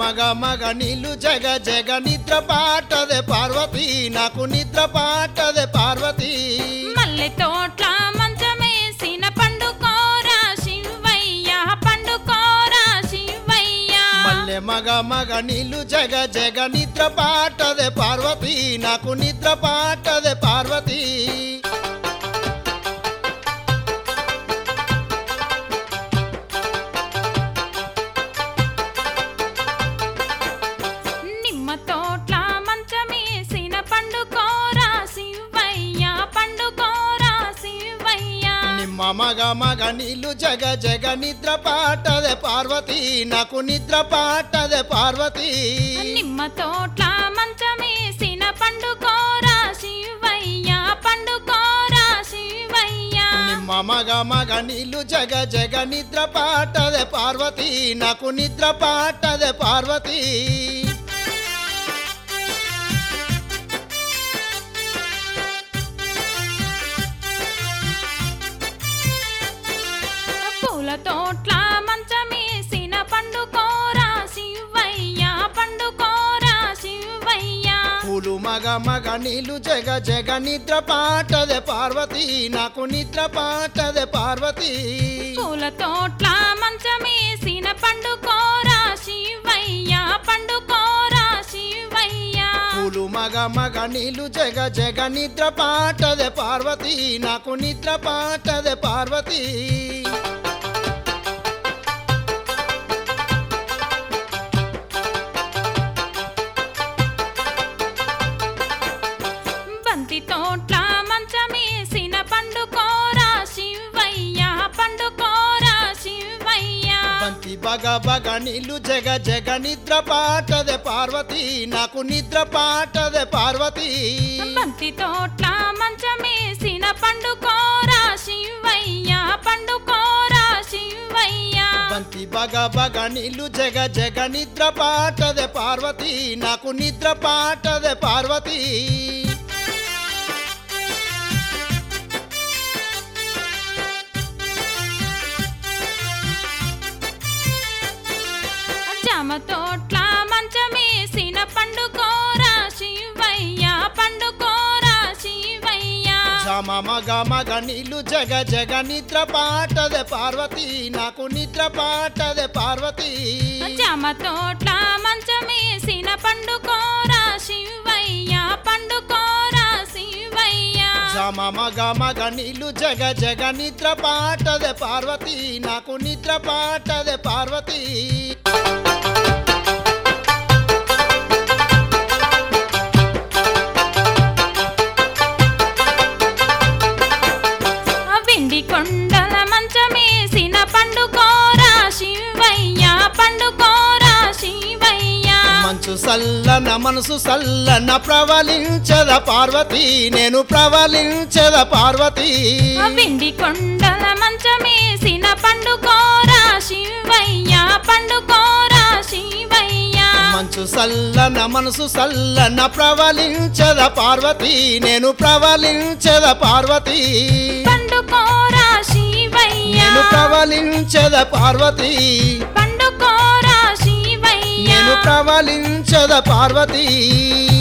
మగ మగ నీళ్ళు జగ జగ నిద్ర పాటదే పార్వతి నాకు నిద్ర పాటదే పార్వతి మల్లె తోట్ల మంచమేసిన పండుకోరా శివయ్య పండుకోరా శివయ్య మల్లె మగ మగ నీళ్ళు జగ జగ నిద్ర పాటదే పార్వతి నాకు నిద్ర పాటదే పార్వతి నిమ్మ తోట్ల మంచమేసిన పండుకోరా శివయ్య పండుకోరా శివయ్య నిమ్మ మగ మగ నీళ్ళు జగ జగ నిద్ర పాటదే పార్వతి నాకు నిద్ర పాటదే పార్వతి నిమ్మ తోట్ల మంచమేసిన పండుకోరా శివయ్య పండుకోరా శివయ్య నిమ్మ మగ మగ నీళ్ళు జగ జగ నిద్ర పాటదే పార్వతి నాకు నిద్ర పాటదే పార్వతి పూల తోట్ల మంచమేసిన పండుకోరా శివయ్య పండుకోరా శివయ్య పూలు మగ మగ నీళ్ళు జగ జగ నిద్ర పాటదే పార్వతి నాకు నిద్ర పాటదే పార్వతి పూల తోట్ల మంచమేసిన పండుకోరా శివయ్య పండుకోరా శివయ్య పూలు మగ మగ నీళ్ళు జగ జగ నిద్ర పాటదే పార్వతి నాకు నిద్ర పాటదే పార్వతి బంతి తోట్ల మంచమేసిన పండుకోరా శివయ్య పండుకోరా శివయ్య బంతి బగ బగ నీళ్ళు జగ జగ నిద్ర పాటదే పార్వతి నాకు నిద్ర పాటదే పార్వతి బంతి తోట్ల మంచమేసిన పండుకోరా శివయ్య పండుకోరా శివయ్య బంతి బగ బగ నీళ్ళు జగ జగ నిద్ర పాటదే పార్వతి నాకు నిద్ర పాటదే పార్వతి జామ తోట్ల మంచమేసిన పండుకోరా శివయ్య పండుకోరా శివయ్య జామ మగ మగ నీళ్ళు జగ జగ నిద్ర పాటదే పార్వతి నాకు నిద్ర పాటదే పార్వతి జామ తోట్ల మంచమేసిన పండుకోరా శివయ్య పండుకోరా శివయ్య జామ మగ మగ నీళ్ళు జగ జగ నిద్ర పాటదే పార్వతి నాకు నిద్ర పాటదే పార్వతి ఆ వెండి కొండల మంచమేసిన పండుకోరా శివయ్య పండుకోరా శివయ్య మంచు సల్లన మనసు సల్లన ప్రవలించద పార్వతి నేను ప్రవలించద పార్వతి ఆ వెండి కొండల మంచమేసిన పండుకోరా శివయ్య పండుకోరా శివయ్య మంచు సల్లన మనసు సల్లన ప్రవలించద పార్వతి నేను ప్రవలించద పార్వతి పండుకోరా శివయ్య నేను ప్రవలించద పార్వతి పండుకోరా శివయ్య నేను ప్రవలించద పార్వతి